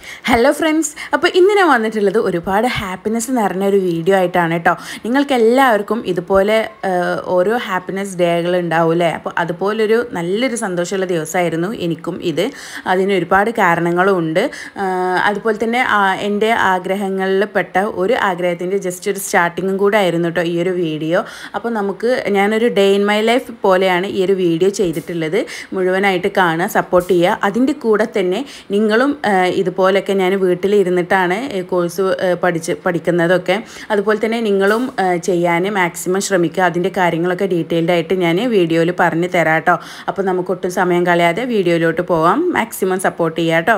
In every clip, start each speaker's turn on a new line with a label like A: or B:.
A: hello friends അപ്പോൾ ഇന്ന് ഞാൻ വന്നിട്ടുള്ളത് ഒരുപാട് ഹാപ്പിനെസ് നിറഞ്ഞ ഒരു വീഡിയോ ആയിട്ടാണ് കേട്ടോ നിങ്ങൾക്ക് എല്ലാവർക്കും ഇതുപോലെ ആ, ഓരോ ഹാപ്പിനെസ് ഡേകൾ ഉണ്ടാവില്ലേ അപ്പോൾ അതുപോലൊരു നല്ലൊരു സന്തോഷമുള്ള ദിവസമായിരുന്നു എനിക്കും ഇത് അതിന് ഒരുപാട് കാരണങ്ങളും ഉണ്ട് ആ, അതുപോലെ തന്നെ ആ, എൻ്റെ ആഗ്രഹങ്ങളിൽ പെട്ട ഒരു ആഗ്രഹത്തിൻ്റെ ജസ്റ്റ് ഒരു സ്റ്റാർട്ടിങ്ങും കൂടെ ആയിരുന്നു കേട്ടോ ഈ ഒരു വീഡിയോ അപ്പോൾ നമുക്ക് ഞാനൊരു ഡേ ഇൻ മൈ ലൈഫ് പോലെയാണ് ഈ ഒരു വീഡിയോ ചെയ്തിട്ടുള്ളത് മുഴുവനായിട്ട് കാണുക സപ്പോർട്ട് ചെയ്യുക അതിൻ്റെ കൂടെ തന്നെ നിങ്ങളും ആ, ഇതുപോലൊക്കെ ഞാൻ വീട്ടിലിരുന്നിട്ടാണ് കോഴ്സ് പഠിച്ച് പഠിക്കുന്നതൊക്കെ അതുപോലെ തന്നെ നിങ്ങളും ആ, ചെയ്യാൻ മാക്സിമം ശ്രമിക്കുക അതിൻ്റെ കാര്യങ്ങളൊക്കെ ഡീറ്റെയിൽഡ് ആയിട്ട് ഞാൻ വീഡിയോയിൽ പറഞ്ഞു തരാം കേട്ടോ അപ്പോൾ നമുക്കൊട്ടും സമയം കളയാതെ വീഡിയോയിലോട്ട് പോവാം മാക്സിമം സപ്പോർട്ട് ചെയ്യാം കേട്ടോ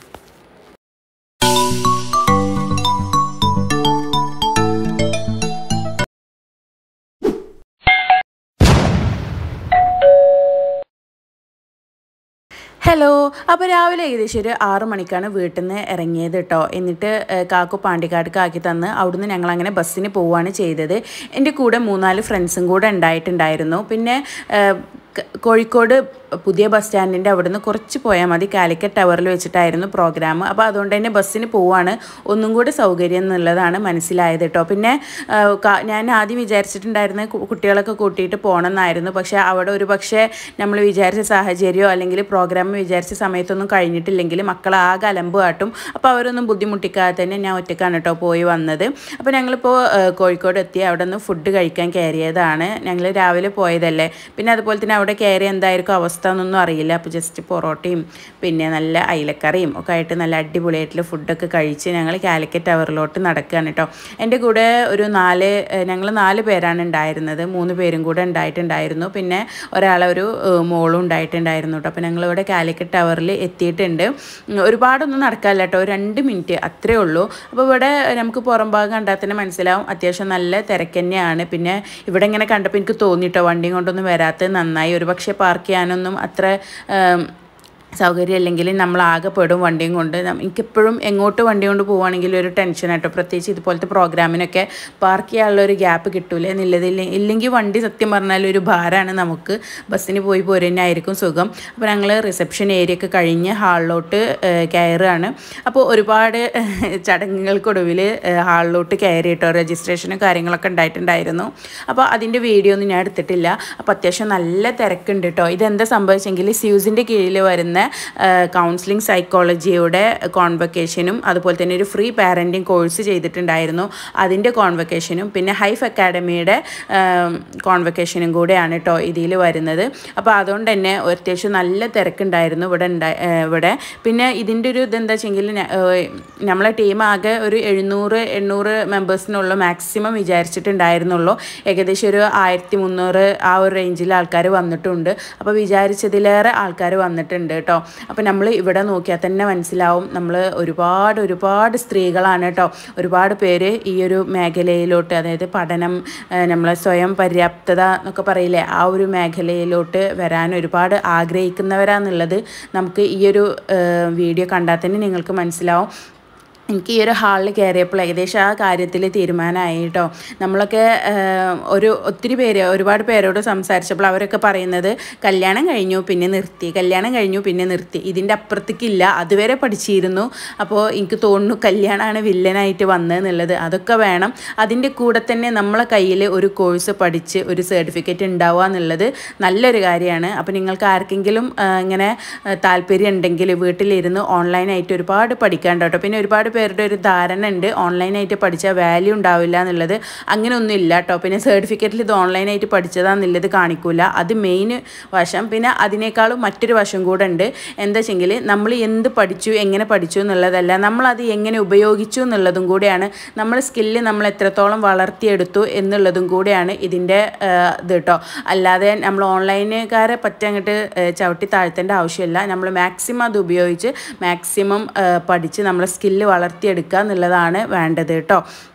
A: ഹലോ അപ്പോൾ രാവിലെ ഏകദേശം ഒരു ആറ് മണിക്കാണ് വീട്ടിൽ നിന്ന് ഇറങ്ങിയത് കേട്ടോ എന്നിട്ട് ഏഹ്, കാക്കു പാണ്ടിക്കാടിക്ക് ആക്കി തന്ന് അവിടുന്ന് ഞങ്ങൾ അങ്ങനെ ബസ്സിന് പോവുകയാണ് ചെയ്തത് എൻ്റെ കൂടെ മൂന്നാല് ഫ്രണ്ട്സും കൂടെ ഉണ്ടായിട്ടുണ്ടായിരുന്നു പിന്നെ ഏഹ്, ക- കോഴിക്കോട് പുതിയ ബസ് സ്റ്റാൻഡിൻ്റെ അവിടുന്ന് കുറച്ച് പോയാൽ മതി കാലിക്കറ്റ് ടവറിൽ വെച്ചിട്ടായിരുന്നു പ്രോഗ്രാം അപ്പോൾ അതുകൊണ്ട് തന്നെ ബസ്സിന് പോവാണ് ഒന്നും കൂടി സൗകര്യം എന്നുള്ളതാണ് മനസ്സിലായത് കേട്ടോ പിന്നെ ആ, ക- ഞാൻ ആദ്യം വിചാരിച്ചിട്ടുണ്ടായിരുന്ന കു- കുട്ടികളൊക്കെ കൂട്ടിയിട്ട് പോകണം എന്നായിരുന്നു പക്ഷേ അവിടെ ഒരു പക്ഷേ നമ്മൾ വിചാരിച്ച സാഹചര്യമോ അല്ലെങ്കിൽ പ്രോഗ്രാം വിചാരിച്ച സമയത്തൊന്നും കഴിഞ്ഞിട്ടില്ലെങ്കിൽ മക്കൾ ആകെ അലമ്പ് കാട്ടും അപ്പോൾ അവരൊന്നും ബുദ്ധിമുട്ടിക്കാതെ തന്നെ ഞാൻ ഒറ്റക്കാണ് കേട്ടോ പോയി വന്നത് അപ്പോൾ ഞങ്ങളിപ്പോൾ ആ, കോഴിക്കോട് എത്തി അവിടെ നിന്ന് ഫുഡ് കഴിക്കാൻ കയറിയതാണ് ഞങ്ങൾ രാവിലെ പോയതല്ലേ പിന്നെ അതുപോലെ തന്നെ അവിടെ കയറി എന്തായിരിക്കും അവസ്ഥ എന്നൊന്നും അറിയില്ല അപ്പോൾ ജസ്റ്റ് പൊറോട്ടയും പിന്നെ നല്ല അയിലക്കറിയും ഒക്കെ ആയിട്ട് നല്ല അടിപൊളിയായിട്ടുള്ള ഫുഡൊക്കെ കഴിച്ച് ഞങ്ങൾ കാലിക്കറ്റ് ടവറിലോട്ട് നടക്കുകയാണ് കേട്ടോ എൻ്റെ കൂടെ ഒരു നാല് ഞങ്ങൾ നാല് പേരാണ് ഉണ്ടായിരുന്നത് മൂന്ന് പേരും കൂടെ ഉണ്ടായിട്ടുണ്ടായിരുന്നു പിന്നെ ഒരാളെ ഒരു ഏഹ്, മോളും ഉണ്ടായിട്ടുണ്ടായിരുന്നു കേട്ടോ അപ്പോൾ ഞങ്ങളിവിടെ കാലിക്കറ്റ് ടവറിൽ എത്തിയിട്ടുണ്ട് ഉം, ഒരുപാടൊന്നും നടക്കാനില്ല കേട്ടോ ഒരു രണ്ട് മിനിറ്റ് അത്രേ ഉള്ളൂ അപ്പോൾ ഇവിടെ നമുക്ക് പുറം ഭാഗം കണ്ടാൽ തന്നെ മനസ്സിലാവും അത്യാവശ്യം നല്ല തിരക്ക് തന്നെയാണ് പിന്നെ ഇവിടെ ഇങ്ങനെ കണ്ടപ്പോൾ എനിക്ക് തോന്നിട്ടോ വണ്ടിയും കൊണ്ടൊന്നും വരാത്തത് നന്നായി ഒരു പക്ഷേ പാർക്ക് ചെയ്യാനൊന്നും അത്ര ഏം, സൗകര്യം അല്ലെങ്കിൽ നമ്മൾ ആകെ പെടും വണ്ടിയും കൊണ്ട് നം- എനിക്കെപ്പോഴും എങ്ങോട്ട് വണ്ടി കൊണ്ട് പോവുകയാണെങ്കിൽ ഒരു ടെൻഷനായിട്ടോ പ്രത്യേകിച്ച് ഇതുപോലത്തെ പ്രോഗ്രാമിനൊക്കെ പാർക്ക് ചെയ്യാനുള്ള ഒരു ഗ്യാപ്പ് കിട്ടൂല എന്നുള്ളതിൽ ഇല്ലെങ്കിൽ വണ്ടി സത്യം പറഞ്ഞാൽ ഒരു ഭാരമാണ് നമുക്ക് ബസ്സിന് പോയി പോരുന്നതായിരിക്കും സുഖം അപ്പോൾ ഞങ്ങൾ റിസപ്ഷൻ ഏരിയ ഒക്കെ കഴിഞ്ഞ് ഹാളിലോട്ട് കയറുകയാണ് അപ്പോൾ ഒരുപാട് ചടങ്ങുകൾക്കൊടുവിൽ ഹാളിലോട്ട് കയറി കേട്ടോ രജിസ്ട്രേഷനും കാര്യങ്ങളൊക്കെ ഉണ്ടായിട്ടുണ്ടായിരുന്നു അപ്പോൾ അതിൻ്റെ വീഡിയോ ഒന്നും ഞാൻ എടുത്തിട്ടില്ല അപ്പോൾ അത്യാവശ്യം നല്ല തിരക്കുണ്ട് കേട്ടോ ഇതെന്താ സംഭവിച്ചെങ്കിൽ സ്യൂസിൻ്റെ കീഴിൽ വരുന്ന കൗൺസിലിംഗ് സൈക്കോളജിയുടെ കോൺവക്കേഷനും അതുപോലെ തന്നെ ഒരു ഫ്രീ പാരൻറ്റിങ് കോഴ്സ് ചെയ്തിട്ടുണ്ടായിരുന്നു അതിൻ്റെ കോൺവക്കേഷനും പിന്നെ ഹൈഫ് അക്കാഡമിയുടെ കോൺവക്കേഷനും കൂടെയാണ് കേട്ടോ ഇതിൽ വരുന്നത് അപ്പോൾ അതുകൊണ്ട് തന്നെ അത്യാവശ്യം നല്ല തിരക്കുണ്ടായിരുന്നു ഇവിടെ ഉണ്ടാ ഏഹ് ഇവിടെ പിന്നെ ഇതിൻ്റെ ഒരു ഇതെന്താ വെച്ചെങ്കിൽ ന- ഏഹ് നമ്മളെ ടീം ആകെ ഒരു എഴുന്നൂറ് എണ്ണൂറ് മെമ്പേഴ്സിനുള്ള മാക്സിമം വിചാരിച്ചിട്ടുണ്ടായിരുന്നുള്ളൂ ഏകദേശം ഒരു ആയിരത്തി മുന്നൂറ് ആ ഒരു റേഞ്ചിൽ ആൾക്കാർ വന്നിട്ടുണ്ട് അപ്പോൾ വിചാരിച്ചതിലേറെ ആൾക്കാർ വന്നിട്ടുണ്ട് കേട്ടോ അപ്പോൾ നമ്മൾ ഇവിടെ നോക്കിയാൽ തന്നെ മനസ്സിലാവും നമ്മൾ ഒരുപാട് ഒരുപാട് സ്ത്രീകളാണ് കേട്ടോ ഒരുപാട് പേര് ഈ ഒരു മേഖലയിലോട്ട് അതായത് പഠനം ഏഹ് നമ്മളെ സ്വയം പര്യാപ്തത എന്നൊക്കെ പറയില്ലേ ആ ഒരു മേഖലയിലോട്ട് വരാൻ ഒരുപാട് ആഗ്രഹിക്കുന്നവരാന്നുള്ളത് നമുക്ക് ഈ ഒരു ഏഹ് വീഡിയോ കണ്ടാൽ തന്നെ നിങ്ങൾക്ക് മനസ്സിലാവും എനിക്ക് ഈ ഒരു ഹാളിൽ കയറിയപ്പോൾ ഏകദേശം ആ കാര്യത്തിൽ തീരുമാനമായി കേട്ടോ നമ്മളൊക്കെ ആഹ്, ഒരു ഒത്തിരി പേര് ഒരുപാട് പേരോട് സംസാരിച്ചപ്പോൾ അവരൊക്കെ പറയുന്നത് കല്യാണം കഴിഞ്ഞു പിന്നെ നിർത്തി കല്യാണം കഴിഞ്ഞു പിന്നെ നിർത്തി ഇതിൻ്റെ അപ്പുറത്തേക്കില്ല അതുവരെ പഠിച്ചിരുന്നു അപ്പോൾ എനിക്ക് തോന്നുന്നു കല്യാണമാണ് വില്ലനായിട്ട് വന്നതെന്നുള്ളത് അതൊക്കെ വേണം അതിൻ്റെ കൂടെ തന്നെ നമ്മളെ കയ്യിൽ ഒരു കോഴ്സ് പഠിച്ച് ഒരു സർട്ടിഫിക്കറ്റ് ഉണ്ടാവുക എന്നുള്ളത് നല്ലൊരു കാര്യമാണ് അപ്പോൾ നിങ്ങൾക്ക് ആർക്കെങ്കിലും ആഹ്, ഇങ്ങനെ ആഹ്, താല്പര്യം ഉണ്ടെങ്കിൽ വീട്ടിലിരുന്ന് ഓൺലൈനായിട്ട് ഒരുപാട് പഠിക്കാൻ കേട്ടോ പിന്നെ ഒരുപാട് പേരുടെ ഒരു ധാരണ ഉണ്ട് ഓൺലൈനായിട്ട് പഠിച്ചാൽ വാല്യൂ ഉണ്ടാവില്ല എന്നുള്ളത് അങ്ങനെ ഒന്നും ഇല്ല കേട്ടോ പിന്നെ സർട്ടിഫിക്കറ്റിൽ ഇത് ഓൺലൈനായിട്ട് പഠിച്ചതാന്നുള്ളത് കാണിക്കൂല അത് മെയിൻ വശം പിന്നെ അതിനേക്കാളും മറ്റൊരു വശം കൂടെ ഉണ്ട് എന്താ വെച്ചെങ്കിൽ നമ്മൾ എന്ത് പഠിച്ചു എങ്ങനെ പഠിച്ചു എന്നുള്ളതല്ല നമ്മളത് എങ്ങനെ ഉപയോഗിച്ചു എന്നുള്ളതും കൂടെയാണ് നമ്മുടെ സ്കില്ല് നമ്മൾ എത്രത്തോളം വളർത്തിയെടുത്തു എന്നുള്ളതും കൂടെയാണ് ഇതിൻ്റെ ആഹ്, ഇത് കേട്ടോ അല്ലാതെ നമ്മൾ ഓൺലൈനുകാരെ പറ്റങ്ങോട്ട് ചവിട്ടി താഴ്ത്തേണ്ട ആവശ്യമില്ല നമ്മൾ മാക്സിമം അത് ഉപയോഗിച്ച് മാക്സിമം പഠിച്ച് നമ്മളെ സ്കില്ല് വളർത്തിയെടുക്കുക എന്നുള്ളതാണ് വേണ്ടത് കേട്ടോ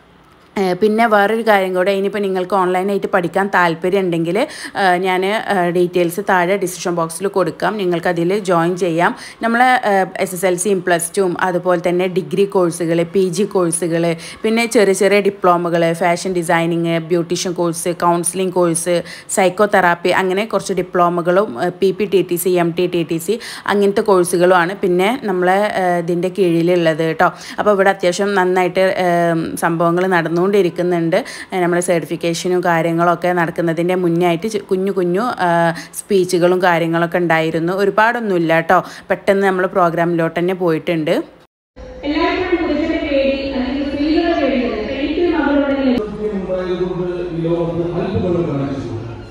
A: ഏഹ് പിന്നെ വേറൊരു കാര്യം കൂടെ ഇനിയിപ്പോൾ നിങ്ങൾക്ക് ഓൺലൈനായിട്ട് പഠിക്കാൻ താല്പര്യം ഉണ്ടെങ്കിൽ ഞാൻ ഡീറ്റെയിൽസ് താഴെ ഡിസിഷൻ ബോക്സിൽ കൊടുക്കാം നിങ്ങൾക്ക് അതിൽ ജോയിൻ ചെയ്യാം നമ്മൾ എസ് എസ് എൽ സിയും പ്ലസ് ടുവും അതുപോലെ തന്നെ ഡിഗ്രി കോഴ്സുകൾ പി ജി കോഴ്സുകൾ പിന്നെ ചെറിയ ചെറിയ ഡിപ്ലോമകൾ fashion designing beautician course counselling course psychotherapy അങ്ങനെ കുറച്ച് ഡിപ്ലോമകളും P P T T C M T T T C അങ്ങനത്തെ കോഴ്സുകളുമാണ് പിന്നെ നമ്മളെ ഏഹ് ഇതിൻ്റെ കീഴിലുള്ളത് കേട്ടോ അപ്പോൾ ഇവിടെ അത്യാവശ്യം നന്നായിട്ട് സംഭവങ്ങൾ നടന്നുകൊണ്ടിരിക്കുന്നുണ്ട് നമ്മുടെ സർട്ടിഫിക്കേഷനും കാര്യങ്ങളൊക്കെ നടക്കുന്നതിൻ്റെ മുന്നേ ആയിട്ട് ചെ- കുഞ്ഞു കുഞ്ഞു സ്പീച്ചുകളും കാര്യങ്ങളൊക്കെ ഉണ്ടായിരുന്നു ഒരുപാടൊന്നുമില്ല കേട്ടോ പെട്ടെന്ന് നമ്മൾ പ്രോഗ്രാമിലോട്ട് തന്നെ പോയിട്ടുണ്ട്
B: എല്ലായ്പ്പോഴും പുരുഷന്റെ പേടി അല്ലെങ്കിൽ സ്ത്രീകളുടെ പേടിയുണ്ട് എനിക്കൊരു മകളുണ്ടെങ്കിൽ
C: ഉണ്ടായതുകൊണ്ട് ഈ ലോകത്ത് അത്ഭുതങ്ങൾ കാണിച്ചു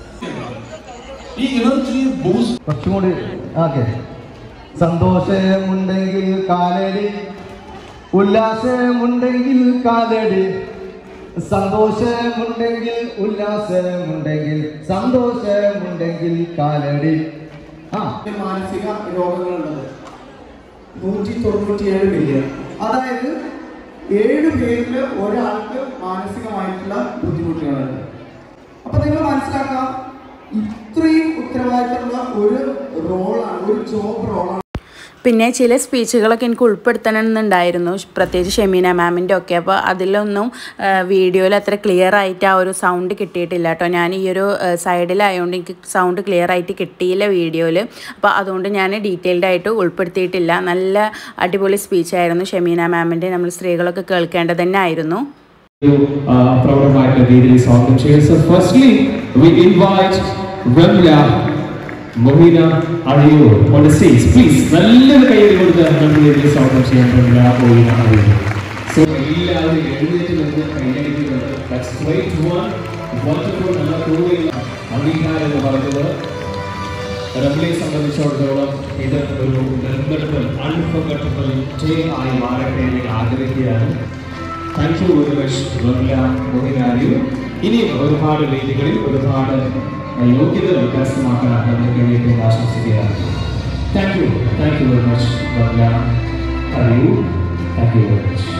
C: ഈ എനർജി ബൂസ്റ്റ്
D: കുറച്ചും കൂടി ഓക്കെ സന്തോഷമുണ്ടെങ്കിൽ കാലടി ഉല്ലാസമുണ്ടെങ്കിൽ കാലടി സന്തോഷമുണ്ടെങ്കിൽ ഉല്ലാസമുണ്ടെങ്കിൽ സന്തോഷമുണ്ടെങ്കിൽ കാലടി ആ
E: മാനസിക രോഗങ്ങളുള്ളത് നൂറ്റി തൊണ്ണൂറ്റിയേഴ് മില്യൺ അതായത് ഏഴ് പേരിൽ ഒരാൾക്ക് മാനസികമായിട്ടുള്ള ബുദ്ധിമുട്ടുകളുണ്ട് അപ്പൊ നിങ്ങൾ മനസ്സിലാക്കാം ഇത്രയും ഉത്തരവാദിത്തമുള്ള ഒരു റോളാണ് ഒരു ജോബ് റോളാണ്
A: പിന്നെ ചില സ്പീച്ചുകളൊക്കെ എനിക്ക് ഉൾപ്പെടുത്തണമെന്നുണ്ടായിരുന്നു പ്രത്യേകിച്ച് ഷെമീന മാമിൻ്റെ ഒക്കെ അപ്പോൾ അതിലൊന്നും വീഡിയോയിൽ അത്ര ക്ലിയർ ആയിട്ട് ആ ഒരു സൗണ്ട് കിട്ടിയിട്ടില്ല കേട്ടോ ഞാൻ ഈ ഒരു സൈഡിലായതുകൊണ്ട് എനിക്ക് സൗണ്ട് ക്ലിയർ ആയിട്ട് കിട്ടിയില്ല വീഡിയോയിൽ അപ്പോൾ അതുകൊണ്ട് ഞാൻ ഡീറ്റെയിൽഡ് ആയിട്ട് ഉൾപ്പെടുത്തിയിട്ടില്ല നല്ല അടിപൊളി സ്പീച്ചായിരുന്നു ഷെമീന മാമിൻ്റെ നമ്മൾ സ്ത്രീകളൊക്കെ കേൾക്കേണ്ടത് തന്നെ ആയിരുന്നു
F: പ്രൗഢമായിട്ടുള്ള രീതിയിൽ സ്വാഗതം ചെയ്യുന്നു so firstly we invite Ramla Mohina Azhiyur on the stage please നല്ലൊരു കൈയ്യടി കൊടുത്ത് നമുക്ക് വേണ്ടി സ്വാഗതം ചെയ്യാൻ റംല മൊഹീന അഴിയൂർ സോ എല്ലാവരും എഴുന്നേറ്റ് നിന്ന് കൈയടിക്കുന്നത് ദാറ്റ്സ് ഗ്രേറ്റ് വൺ വണ്ടർഫുൾ നല്ല കൂടുതൽ അംഗീകാരം എന്ന് പറയുന്നത് റംലയെ സംബന്ധിച്ചിടത്തോളം ഇത് ഒരു മെമ്മറബിൾ അൺഫർഗറ്റബിൾ ഡേ ആയി മാറട്ടെ എന്ന് ആഗ്രഹിക്കുകയാണ് thank you very much Ramla Mohinari ഇനിയും ഒരുപാട് വേദികളിൽ ഒരുപാട് യോഗ്യതകൾ കരസ്ഥമാക്കാൻ നമുക്ക് കഴിയട്ടെ ആശംസിക്കുകയാണ് thank you thank you very much Ramla അറിയൂ താങ്ക് യു വെരി മച്ച്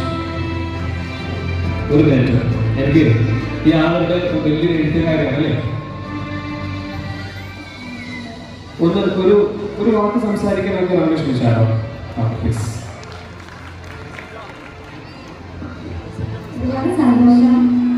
F: ഒരു മിനിറ്റ് എനിക്ക് ഈ ആളുടെ വലിയൊരു എഴുത്തുകാരാണ് അല്ലേ ഒന്ന് ഒരു ഒരു വാക്ക് സംസാരിക്കാൻ നമുക്ക് രമേശ് വിചാരോ പ്ലീസ്
G: ഒരുപാട് സന്തോഷം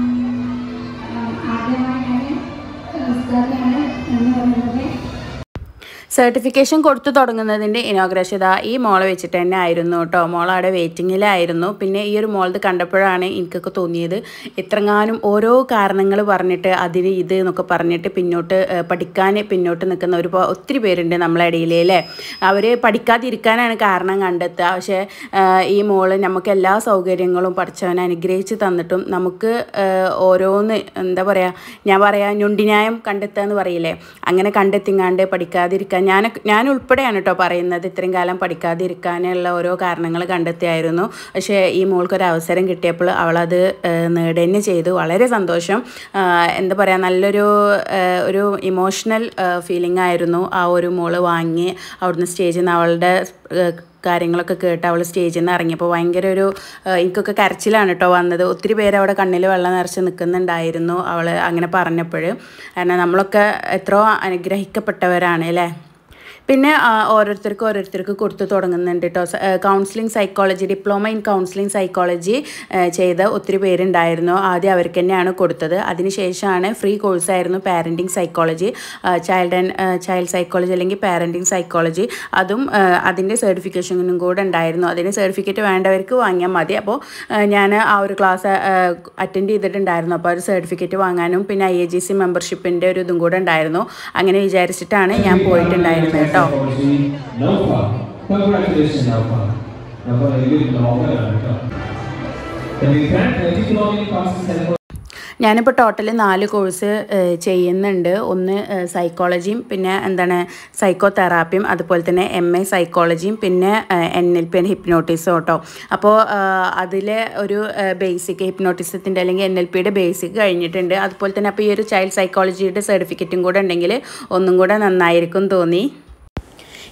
G: ആദ്യമായി ഞാൻ ഉസ്താദിനാണ് എന്ന് പറയുന്നത്
A: സർട്ടിഫിക്കേഷൻ കൊടുത്തു തുടങ്ങുന്നതിൻ്റെ ഇനോഗ്രേഷൻ ഇതാ ഈ മോളെ വെച്ചിട്ട് തന്നെ ആയിരുന്നു കേട്ടോ മോൾ അവിടെ വെയിറ്റിങ്ങിലായിരുന്നു പിന്നെ ഈ ഒരു മോളത് കണ്ടപ്പോഴാണ് എനിക്കൊക്കെ തോന്നിയത് എത്രങ്ങാനും ഓരോ കാരണങ്ങൾ പറഞ്ഞിട്ട് അതിന് ഇത് എന്നൊക്കെ പറഞ്ഞിട്ട് പിന്നോട്ട് ഏഹ്, പഠിക്കാൻ പിന്നോട്ട് നിൽക്കുന്ന ഒരു ഒത്തിരി പേരുണ്ട് നമ്മളെ ഇടയിൽ അല്ലേ അവർ പഠിക്കാതിരിക്കാനാണ് കാരണം കണ്ടെത്തുക പക്ഷേ ഏഹ്, ഈ മോള് നമുക്ക് എല്ലാ സൗകര്യങ്ങളും പഠിച്ചവനെ അനുഗ്രഹിച്ച് തന്നിട്ടും നമുക്ക് ഏഹ്, ഓരോന്ന് എന്താ പറയുക ഞാൻ പറയാ ഞൊണ്ടിന്യായം കണ്ടെത്തുക എന്ന് പറയില്ലേ അങ്ങനെ കണ്ടെത്തിങ്ങാണ്ട് പഠിക്കാതിരിക്കാൻ ഞാൻ ഞാൻ ഉൾപ്പെടെയാണ് കേട്ടോ പറയുന്നത് ഇത്രയും കാലം പഠിക്കാതിരിക്കാനുള്ള ഓരോ കാരണങ്ങൾ കണ്ടെത്തിയായിരുന്നു പക്ഷേ ഈ മോൾക്കൊരു അവസരം കിട്ടിയപ്പോൾ അവളത് ഏഹ്, നേടുക തന്നെ ചെയ്തു വളരെ സന്തോഷം ആഹ്, എന്താ പറയുക നല്ലൊരു ഏഹ്, ഒരു ഇമോഷണൽ ഫീലിംഗ് ആയിരുന്നു ആ ഒരു മോള് വാങ്ങി അവിടുന്ന് സ്റ്റേജിൽ നിന്ന് അവളുടെ ഏഹ്, കാര്യങ്ങളൊക്കെ കേട്ട് അവൾ സ്റ്റേജിൽ നിന്ന് ഇറങ്ങിയപ്പോൾ ഭയങ്കര ഒരു ഏഹ്, എനിക്കൊക്കെ കരച്ചിലാണ് കേട്ടോ വന്നത് ഒത്തിരി പേര് അവിടെ കണ്ണിൽ വെള്ളം നിറച്ച് നിൽക്കുന്നുണ്ടായിരുന്നു അവൾ അങ്ങനെ പറഞ്ഞപ്പോൾ കാരണം നമ്മളൊക്കെ എത്രയോ അനുഗ്രഹിക്കപ്പെട്ടവരാണ് അല്ലേ പിന്നെ ആ, ഓരോരുത്തർക്കും ഓരോരുത്തർക്ക് കൊടുത്തു തുടങ്ങുന്നുണ്ട് കേട്ടോ counselling psychology diploma in counselling psychology ചെയ്ത ഒത്തിരി പേരുണ്ടായിരുന്നു ആദ്യം അവർക്ക് തന്നെയാണ് കൊടുത്തത് അതിനുശേഷമാണ് ഫ്രീ കോഴ്സായിരുന്നു parenting psychology child and child psychology അല്ലെങ്കിൽ പാരൻറ്റിങ് സൈക്കോളജി അതും ആ, അതിൻ്റെ സർട്ടിഫിക്കേഷനും കൂടെ ഉണ്ടായിരുന്നു അതിന് സർട്ടിഫിക്കറ്റ് വേണ്ടവർക്ക് വാങ്ങിയാൽ മതി അപ്പോൾ ഞാൻ ആ ഒരു ക്ലാസ് അറ്റൻഡ് ചെയ്തിട്ടുണ്ടായിരുന്നു അപ്പോൾ ഒരു സർട്ടിഫിക്കറ്റ് വാങ്ങാനും പിന്നെ ഐ എ ജി സി മെമ്പർഷിപ്പിൻ്റെ ഒരു ഇതും കൂടെ ഉണ്ടായിരുന്നു അങ്ങനെ വിചാരിച്ചിട്ടാണ് ഞാൻ പോയിട്ടുണ്ടായിരുന്നത് കേട്ടോ
F: നൗഫ കൺഗ്രാറ്റുലേഷൻ നൗഫ നൗഫ വലിയൊരു ബ്ലോഗറാണ് കേട്ടോ ഡിപ്ലോമ ക്ലാസ്സസ്
A: ഞാനിപ്പോൾ ടോട്ടൽ നാല് കോഴ്സ് ചെയ്യുന്നുണ്ട് ഒന്ന് സൈക്കോളജിയും പിന്നെ എന്താണ് സൈക്കോ തെറാപ്പിയും അതുപോലെ തന്നെ എം എ സൈക്കോളജിയും പിന്നെ എൻ എൽ പി ഹിപ്നോട്ടിസും കേട്ടോ അപ്പോൾ അതിലെ ഒരു ബേസിക് ഹിപ്നോട്ടിസത്തിൻ്റെ അല്ലെങ്കിൽ എൻ എൽ പിയുടെ ബേസിക് കഴിഞ്ഞിട്ടുണ്ട് അതുപോലെ തന്നെ അപ്പോൾ ഈ ഒരു ചൈൽഡ് സൈക്കോളജിയുടെ സർട്ടിഫിക്കറ്റും കൂടെ ഉണ്ടെങ്കിൽ ഒന്നും കൂടെ നന്നായിരിക്കും തോന്നി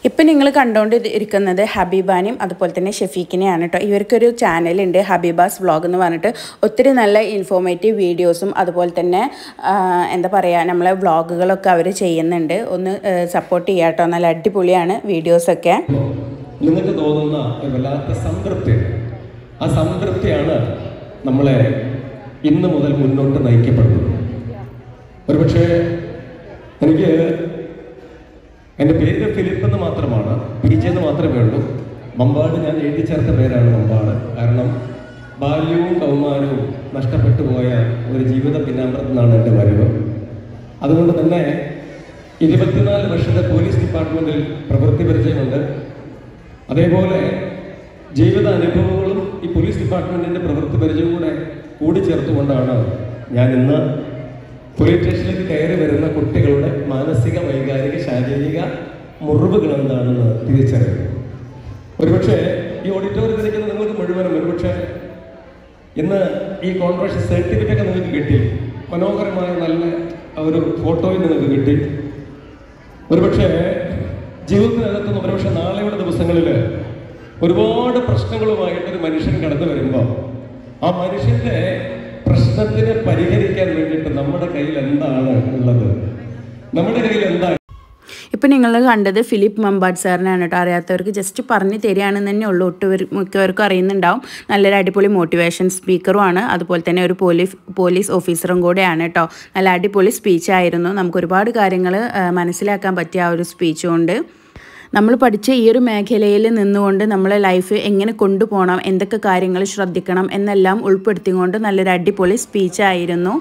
A: ഇപ്പം നിങ്ങൾ കണ്ടുകൊണ്ട് ഇത് ഇരിക്കുന്നത് ഹബീബാനെയും അതുപോലെ തന്നെ ഷെഫീഖിനെയാണ് കേട്ടോ ഇവർക്കൊരു ചാനലുണ്ട് ഹബീബാസ് വ്ളോഗ് എന്ന് പറഞ്ഞിട്ട് ഒത്തിരി നല്ല ഇൻഫോർമേറ്റീവ് വീഡിയോസും അതുപോലെ തന്നെ ആ, എന്താ പറയുക നമ്മളെ വ്ളോഗുകളൊക്കെ അവർ ചെയ്യുന്നുണ്ട് ഒന്ന് സപ്പോർട്ട് ചെയ്യാം കേട്ടോ നല്ല അടിപൊളിയാണ് വീഡിയോസൊക്കെ
H: നിങ്ങൾക്ക് തോന്നുന്ന ഒരു വല്ലാത്ത സംതൃപ്തി ആ സംതൃപ്തിയാണ് നമ്മളെ ഇന്ന് മുതൽ മുന്നോട്ട് നയിക്കപ്പെടുന്നത് ഒരുപക്ഷെ എനിക്ക് എൻ്റെ പേര് ഫിലിപ്പ് എന്ന് മാത്രമാണ് പി ജെ എന്ന് മാത്രമേ ഉള്ളൂ മമ്പാട് ഞാൻ എഴുതി ചേർത്ത പേരാണ് മമ്പാട് കാരണം ബാല്യവും കൗമാരവും നഷ്ടപ്പെട്ടു പോയ ഒരു ജീവിത പിന്നാമ്പുറത്തു നിന്നാണ് എൻ്റെ വരവ് അതുകൊണ്ട് തന്നെ ഇരുപത്തിനാല് വർഷത്തെ പോലീസ് ഡിപ്പാർട്ട്മെന്റിൽ പ്രവൃത്തി പരിചയമുണ്ട് അതേപോലെ ജീവിത അനുഭവങ്ങളും ഈ പോലീസ് ഡിപ്പാർട്ട്മെന്റിന്റെ പ്രവൃത്തി പരിചയവും കൂടെ കൂടിച്ചേർത്തുകൊണ്ടാണ് ഞാൻ ഇന്ന് പോലീസ് സ്റ്റേഷനിലേക്ക് കയറി വരുന്ന കുട്ടികളുടെ മാനസിക വൈകാരിക ശാരീരിക മുറിവുകൾ എന്താണെന്ന് തിരിച്ചറിയുന്നത് ഒരുപക്ഷെ ഈ ഓഡിറ്റോറിയത്തിൽ ഇരിക്കുന്ന നിങ്ങൾക്ക് മുഴുവനും ഒരുപക്ഷെ ഇന്ന് ഈ കോൺട്രാക്ഷൻ സർട്ടിഫിക്കറ്റ് നിങ്ങൾക്ക് കിട്ടി മനോഹരമായ നല്ല ഒരു ഫോട്ടോയും നിങ്ങൾക്ക് കിട്ടി ഒരുപക്ഷെ ജീവിതത്തിനകത്ത് നിന്ന് ഒരുപക്ഷെ നാളെയുള്ള ദിവസങ്ങളിൽ ഒരുപാട് പ്രശ്നങ്ങളുമായിട്ട് ഒരു മനുഷ്യൻ കടന്നു വരുമ്പോൾ ആ മനുഷ്യന്റെ പ്രശ്നത്തിനെ പരിഹരിക്കാൻ വേണ്ടിയിട്ട് നമ്മുടെ കയ്യിൽ എന്താണ് ഉള്ളത് നമ്മുടെ കയ്യിൽ എന്താണ്
A: ഇപ്പം നിങ്ങൾ കണ്ടത് ഫിലിപ്പ് മമ്പാട് സാറിനാണ് കേട്ടോ അറിയാത്തവർക്ക് ജസ്റ്റ് പറഞ്ഞു തരികയാണെന്ന് തന്നെ ഉള്ളൂ ഒട്ടുപേർ മിക്കവർക്കും അറിയുന്നുണ്ടാവും നല്ലൊരു അടിപൊളി മോട്ടിവേഷൻ സ്പീക്കറുമാണ് അതുപോലെ തന്നെ ഒരു പോലീസ് പോലീസ് ഓഫീസറും കൂടെയാണ് കേട്ടോ നല്ല അടിപൊളി സ്പീച്ചായിരുന്നു നമുക്ക് ഒരുപാട് കാര്യങ്ങൾ മനസ്സിലാക്കാൻ പറ്റിയ ആ ഒരു സ്പീച്ച് കൊണ്ട് നമ്മൾ പഠിച്ച ഈ ഒരു മേഖലയിൽ നിന്നുകൊണ്ട് നമ്മളെ ലൈഫ് എങ്ങനെ കൊണ്ടുപോകണം എന്തൊക്കെ കാര്യങ്ങൾ ശ്രദ്ധിക്കണം എന്നെല്ലാം ഉൾപ്പെടുത്തിക്കൊണ്ട് നല്ലൊരു അടിപൊളി സ്പീച്ചായിരുന്നു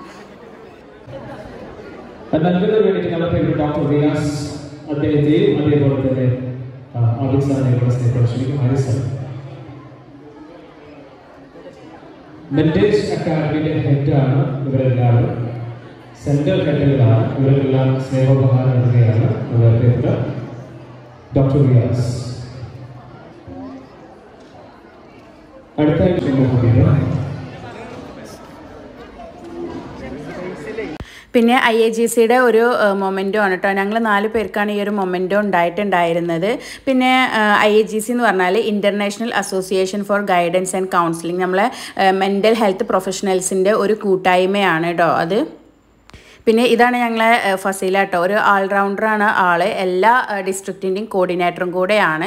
F: നൽകുന്നതിന് വേണ്ടിയിട്ട് നമ്മുടെ ഡോക്ടർ റിയാസ് അദ്ദേഹത്തെയും അതേപോലെ തന്നെ ആബിദ് സാറിനെ കൂടെ സ്നേഹത്തോടെ ക്ഷണിക്കും ആരിഫ് സാർ മെന്റേഴ്സ് അക്കാദമിയുടെ ഹെഡാണ് ഇവരെല്ലാവരും സെൻട്രൽ ഹെഡുകളാണ് ഇവരെല്ലാം സ്നേഹോപഹാരം നൽകുകയാണ് പ്രിയപ്പെട്ട ഡോക്ടർ റിയാസ് അടുത്ത ക്ഷണിക്കുന്നത്
A: പിന്നെ ഐ എ ജി സിയുടെ ഒരു മൊമെൻറ്റോ ആണ് കേട്ടോ ഞങ്ങൾ നാല് പേർക്കാണ് ഈ ഒരു മൊമെൻറ്റോ ഉണ്ടായിട്ടുണ്ടായിരുന്നത് പിന്നെ ഐ എ ജി സി എന്ന് പറഞ്ഞാൽ international association for guidance and counselling നമ്മളെ മെൻ്റൽ ഹെൽത്ത് പ്രൊഫഷണൽസിൻ്റെ ഒരു കൂട്ടായ്മയാണ് കേട്ടോ അത് പിന്നെ ഇതാണ് ഞങ്ങളെ ഏഹ്, ഫസീല കേട്ടോ ഒരു ഓൾറൗണ്ടറാണ് ആള് എല്ലാ ഡിസ്ട്രിക്റ്റിൻ്റെയും കോർഡിനേറ്ററും കൂടെയാണ്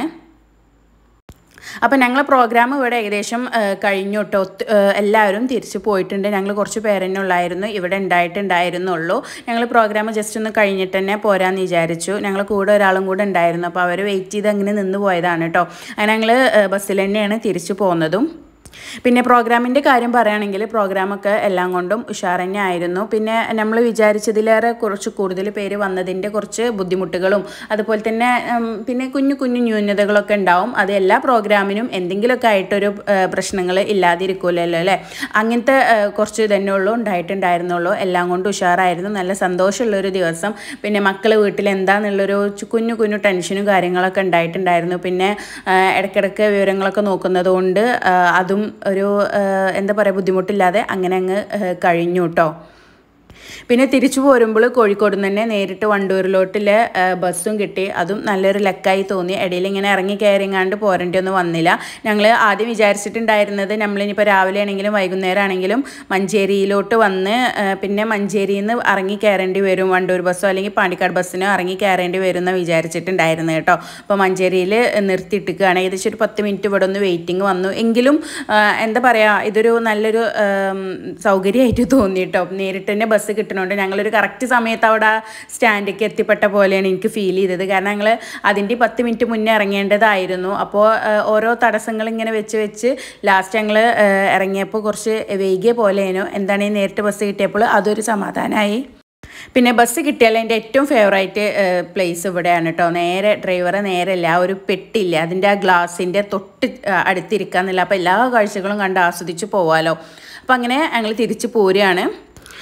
A: അപ്പം ഞങ്ങൾ പ്രോഗ്രാം ഇവിടെ ഏകദേശം ഏഹ്, കഴിഞ്ഞു കേട്ടോ ഒത്ത്- ഏഹ്, എല്ലാവരും തിരിച്ചു പോയിട്ടുണ്ട് ഞങ്ങൾ കുറച്ച് പേരെന്നെ ഉള്ളായിരുന്നു ഇവിടെ ഉണ്ടായിട്ടുണ്ടായിരുന്നുള്ളൂ ഞങ്ങൾ പ്രോഗ്രാം ജസ്റ്റ് ഒന്ന് കഴിഞ്ഞിട്ട് തന്നെ പോരാന്ന് വിചാരിച്ചു ഞങ്ങൾ കൂടെ ഒരാളും കൂടെ ഉണ്ടായിരുന്നു അപ്പോൾ അവർ വെയിറ്റ് ചെയ്ത് അങ്ങനെ നിന്ന് പോയതാണ് കേട്ടോ അങ്ങനെ ഞങ്ങൾ ബസ്സിൽ തന്നെയാണ് തിരിച്ചു പോകുന്നതും പിന്നെ പ്രോഗ്രാമിൻ്റെ കാര്യം പറയുകയാണെങ്കിൽ പ്രോഗ്രാമൊക്കെ എല്ലാം കൊണ്ടും ഉഷാർ തന്നെ ആയിരുന്നു പിന്നെ നമ്മൾ വിചാരിച്ചതിലേറെ കുറച്ച് കൂടുതൽ പേര് വന്നതിൻ്റെ കുറച്ച് ബുദ്ധിമുട്ടുകളും അതുപോലെ തന്നെ ഉം, പിന്നെ കുഞ്ഞു കുഞ്ഞു ന്യൂനതകളൊക്കെ ഉണ്ടാവും അത് എല്ലാ പ്രോഗ്രാമിനും എന്തെങ്കിലുമൊക്കെ ആയിട്ടൊരു പ്രശ്നങ്ങൾ ഇല്ലാതിരിക്കില്ലല്ലോ അല്ലേ അങ്ങനത്തെ ആ, കുറച്ച് തന്നെ ഉള്ളൂ ഉണ്ടായിട്ടുണ്ടായിരുന്നുള്ളൂ എല്ലാം കൊണ്ടും ഉഷാറായിരുന്നു നല്ല സന്തോഷമുള്ളൊരു ദിവസം പിന്നെ മക്കൾ വീട്ടിൽ എന്താണെന്നുള്ളൊരു ചു- കുഞ്ഞു കുഞ്ഞു ടെൻഷനും കാര്യങ്ങളൊക്കെ ഉണ്ടായിട്ടുണ്ടായിരുന്നു പിന്നെ ആ, ഇടയ്ക്കിടയ്ക്ക് വിവരങ്ങളൊക്കെ നോക്കുന്നത് കൊണ്ട് ആ, അതും ഒരു ആ, എന്താ പറയുക ബുദ്ധിമുട്ടില്ലാതെ അങ്ങനെ അങ്ങ് ആ, കഴിഞ്ഞു കേട്ടോ പിന്നെ തിരിച്ചു പോരുമ്പോൾ കോഴിക്കോട് നിന്ന് തന്നെ നേരിട്ട് വണ്ടൂരിലോട്ടിലെ ആ, ബസ്സും കിട്ടി അതും നല്ലൊരു ലക്കായി തോന്നി ഇടയിൽ ഇങ്ങനെ ഇറങ്ങി കയറിങ്ങാണ്ട് പോരേണ്ടി ഒന്നും വന്നില്ല ഞങ്ങൾ ആദ്യം വിചാരിച്ചിട്ടുണ്ടായിരുന്നത് നമ്മളിനിപ്പോൾ രാവിലെ ആണെങ്കിലും വൈകുന്നേരം ആണെങ്കിലും മഞ്ചേരിയിലോട്ട് വന്ന് ആ, പിന്നെ മഞ്ചേരിയിൽ നിന്ന് ഇറങ്ങി കയറേണ്ടി വരും വണ്ടൂർ ബസ്സോ അല്ലെങ്കിൽ പാണ്ടിക്കാട് ബസ്സിനോ ഇറങ്ങി കയറേണ്ടി വരും എന്ന് വിചാരിച്ചിട്ടുണ്ടായിരുന്നു കേട്ടോ അപ്പോൾ മഞ്ചേരിയിൽ നിർത്തിയിട്ടിക്കുകയാണ് ഏകദേശം ഒരു പത്ത് മിനിറ്റ് ഇവിടെ ഒന്ന് വെയിറ്റിംഗ് വന്നു എങ്കിലും ആ, എന്താ പറയുക ഇതൊരു നല്ലൊരു ആം, സൗകര്യമായിട്ട് തോന്നി കേട്ടോ നേരിട്ട് തന്നെ ബസ് കിട്ടുന്നുണ്ട് ഞങ്ങളൊരു കറക്റ്റ് സമയത്ത് അവിടെ സ്റ്റാൻഡിലേക്ക് എത്തിപ്പെട്ട പോലെയാണ് എനിക്ക് ഫീൽ ചെയ്തത് കാരണം ഞങ്ങൾ അതിൻ്റെ പത്ത് മിനിറ്റ് മുന്നേ ഇറങ്ങേണ്ടതായിരുന്നു അപ്പോൾ ഓരോ തടസ്സങ്ങൾ ഇങ്ങനെ വെച്ച് വെച്ച് ലാസ്റ്റ് ഞങ്ങൾ ഇറങ്ങിയപ്പോൾ കുറച്ച് വൈകിയ പോലെയായിരുന്നു എന്താണ് ഈ നേരിട്ട് ബസ് കിട്ടിയപ്പോൾ അതൊരു സമാധാനമായി പിന്നെ ബസ് കിട്ടിയാൽ എൻ്റെ ഏറ്റവും ഫേവറേറ്റ് പ്ലേസ് ഇവിടെയാണ് കേട്ടോ നേരെ ഡ്രൈവറെ നേരല്ല ആ ഒരു പെട്ടില്ല അതിൻ്റെ ആ ഗ്ലാസിൻ്റെ തൊട്ട് ആ, അടുത്തിരിക്കാന്നില്ല അപ്പോൾ എല്ലാ കാഴ്ചകളും കണ്ട് ആസ്വദിച്ച് പോവാലോ അപ്പോൾ അങ്ങനെ ഞങ്ങൾ തിരിച്ച് പോരുകയാണ്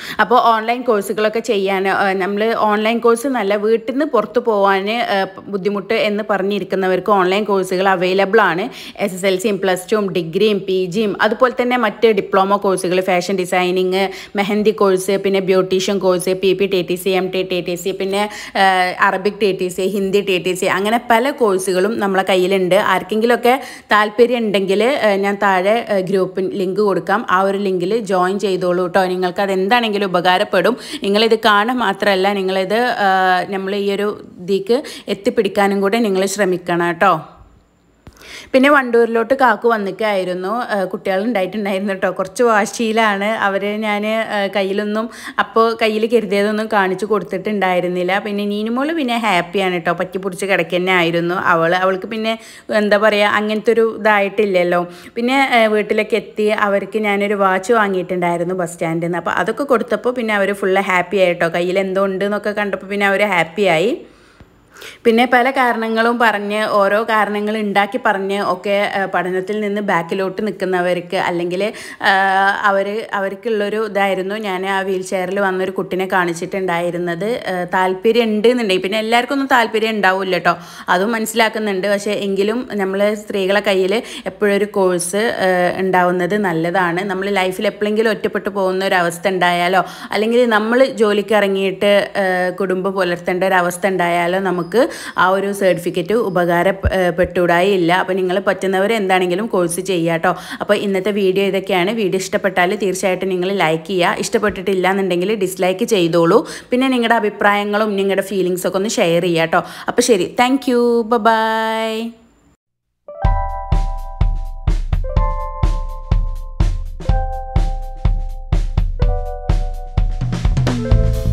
A: അപ്പോൾ ഓൺലൈൻ കോഴ്സുകളൊക്കെ ചെയ്യാൻ നമ്മൾ ഓൺലൈൻ കോഴ്സ് നല്ല വീട്ടിൽ നിന്ന് പുറത്ത് പോകാൻ ബുദ്ധിമുട്ട് എന്ന് പറഞ്ഞിരിക്കുന്നവർക്ക് ഓൺലൈൻ കോഴ്സുകൾ അവൈലബിൾ ആണ് എസ് എസ് എൽ സിയും പ്ലസ് ടുവും ഡിഗ്രിയും പി ജിയും അതുപോലെ തന്നെ മറ്റ് ഡിപ്ലോമ കോഴ്സുകൾ ഫാഷൻ ഡിസൈനിങ് മെഹന്തി കോഴ്സ് പിന്നെ beautician course P P T T C M T T T C പിന്നെ ആ, Arabic T T C Hindi T T C അങ്ങനെ പല കോഴ്സുകളും നമ്മളെ കയ്യിലുണ്ട് ആർക്കെങ്കിലുമൊക്കെ താല്പര്യം ഉണ്ടെങ്കിൽ ഞാൻ താഴെ ഗ്രൂപ്പിൽ ലിങ്ക് കൊടുക്കാം ആ ഒരു ലിങ്കിൽ ജോയിൻ ചെയ്തോളൂ കേട്ടോ നിങ്ങൾക്ക് അത് എന്താണെങ്കിലും ഉപകാരപ്പെടും നിങ്ങളിത് കാണാൻ മാത്രമല്ല നിങ്ങളിത് നമ്മൾ ഈ ഒരു ഇതിക്ക് എത്തിപ്പിടിക്കാനും കൂടെ നിങ്ങൾ ശ്രമിക്കണം കേട്ടോ പിന്നെ വണ്ടൂരിലോട്ട് കാക്കു വന്നിക്കായിരുന്നു കുട്ടികളുണ്ടായിട്ടുണ്ടായിരുന്നു കേട്ടോ കുറച്ച് വാശിയിലാണ് അവർ ഞാൻ കയ്യിലൊന്നും അപ്പോൾ കയ്യിൽ കരുതിയതൊന്നും കാണിച്ചു കൊടുത്തിട്ടുണ്ടായിരുന്നില്ല പിന്നെ നീനുമോള് പിന്നെ ഹാപ്പിയാണ് കേട്ടോ പറ്റി പിടിച്ച് കിടക്കന്നെ ആയിരുന്നു അവൾ അവൾക്ക് പിന്നെ എന്താ പറയുക അങ്ങനത്തെ ഒരു ഇതായിട്ടില്ലല്ലോ പിന്നെ ആ, വീട്ടിലേക്ക് എത്തി അവർക്ക് ഞാനൊരു വാച്ച് വാങ്ങിയിട്ടുണ്ടായിരുന്നു ബസ് സ്റ്റാൻഡിൽ നിന്ന് അപ്പോൾ അതൊക്കെ കൊടുത്തപ്പോൾ പിന്നെ അവർ ഫുള്ള് ഹാപ്പി ആയിട്ടോ കയ്യിൽ എന്തോ ഉണ്ട് എന്നൊക്കെ കണ്ടപ്പോൾ പിന്നെ അവർ ഹാപ്പിയായി പിന്നെ പല കാരണങ്ങളും പറഞ്ഞ് ഓരോ കാരണങ്ങൾ ഉണ്ടാക്കി പറഞ്ഞ് ഒക്കെ ആ, പഠനത്തിൽ നിന്ന് ബാക്കിലോട്ട് നിൽക്കുന്നവർക്ക് അല്ലെങ്കിൽ അവർ അവർക്കുള്ളൊരു ഇതായിരുന്നു ഞാൻ ആ വീൽ ചെയറിൽ വന്നൊരു കുട്ടിനെ കാണിച്ചിട്ടുണ്ടായിരുന്നത് ആ, താല്പര്യം ഉണ്ട് എന്നുണ്ടെങ്കിൽ പിന്നെ എല്ലാവർക്കും ഒന്നും താല്പര്യം ഉണ്ടാവില്ല കേട്ടോ അതും മനസ്സിലാക്കുന്നുണ്ട് പക്ഷേ എങ്കിലും നമ്മൾ സ്ത്രീകളെ കയ്യിൽ എപ്പോഴും ഒരു കോഴ്സ് ഉണ്ടാവുന്നത് നല്ലതാണ് നമ്മൾ ലൈഫിൽ എപ്പോഴെങ്കിലും ഒറ്റപ്പെട്ടു പോകുന്ന ഒരു അവസ്ഥ ഉണ്ടായാലോ അല്ലെങ്കിൽ നമ്മൾ ജോലിക്ക് ഇറങ്ങിയിട്ട് ആ, കുടുംബം പുലർത്തേണ്ട ഒരു അവസ്ഥ ഉണ്ടായാലോ നമുക്ക് ആ ഒരു സർട്ടിഫിക്കറ്റ് ഉപകാരപ്പെട്ടുകൂടായി ഇല്ല അപ്പോൾ നിങ്ങൾ പറ്റുന്നവർ എന്താണെങ്കിലും കോഴ്സ് ചെയ്യുക കേട്ടോ അപ്പോൾ ഇന്നത്തെ വീഡിയോ ഇതൊക്കെയാണ് വീഡിയോ ഇഷ്ടപ്പെട്ടാൽ തീർച്ചയായിട്ടും നിങ്ങൾ ലൈക്ക് ചെയ്യുക ഇഷ്ടപ്പെട്ടിട്ടില്ല എന്നുണ്ടെങ്കിൽ ഡിസ്ലൈക്ക് ചെയ്തോളൂ പിന്നെ നിങ്ങളുടെ അഭിപ്രായങ്ങളും നിങ്ങളുടെ ഫീലിങ്സ് ഒക്കെ ഒന്ന് ഷെയർ ചെയ്യുക കേട്ടോ അപ്പോൾ ശരി താങ്ക് യു ബൈ
G: Thank